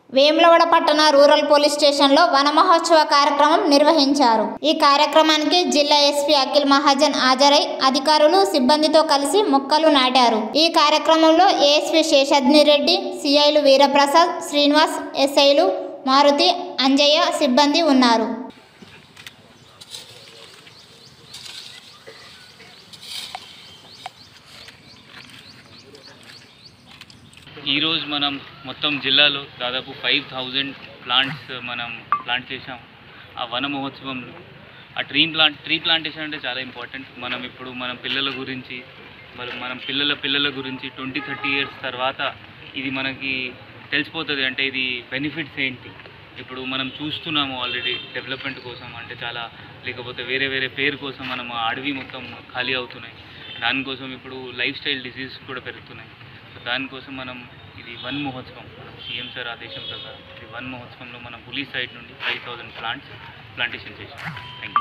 వేములవాడ పట్టణ rural police స్టేషన్లో వన మహోత్సవ కార్యక్రమం నిర్వహించారు ఈ కార్యక్రమానికి జిల్లా ఎస్పీ అఖిల్ మహాజన్ హాజరై అధికారులు సిబ్బందితో కలిసి మొక్కలు నాటారు ఈ కార్యక్రమంలో ఏఎస్పీ శేషాద్ని రెడ్డి సిఐలు వీరప్రసాద్ శ్రీనివాస్ ఎస్ఐలు మారుతి అంజయ్య సిబ్బంది ఉన్నారు ఈరోజు మనం మొత్తం జిల్లాలో దాదాపు ఫైవ్ థౌజండ్ ప్లాంట్స్ మనం ప్లాంట్ చేసాం ఆ వన మహోత్సవంలో ఆ ట్రీ ప్లాంట్ ట్రీ ప్లాంటేషన్ అంటే చాలా ఇంపార్టెంట్ మనం ఇప్పుడు మన పిల్లల గురించి మరి మనం పిల్లల పిల్లల గురించి ట్వంటీ థర్టీ ఇయర్స్ తర్వాత ఇది మనకి తెలిసిపోతుంది అంటే ఇది బెనిఫిట్స్ ఏంటి ఇప్పుడు మనం చూస్తున్నాము ఆల్రెడీ డెవలప్మెంట్ కోసం అంటే చాలా లేకపోతే వేరే వేరే పేరు కోసం మనం ఆ అడవి మొత్తం ఖాళీ అవుతున్నాయి దానికోసం ఇప్పుడు లైఫ్ స్టైల్ డిసీజ్ కూడా పెరుగుతున్నాయి సో దానికోసం మనం ఇది వన్ మహోత్సవం సీఎం సార్ ఆదేశం ప్రకారం ఇది వన్ మహోత్సవంలో మనం పోలీస్ సైడ్ నుండి ఫైవ్ థౌజండ్ ప్లాంట్స్ ప్లాంటేషన్ చేసాం థ్యాంక్ యూ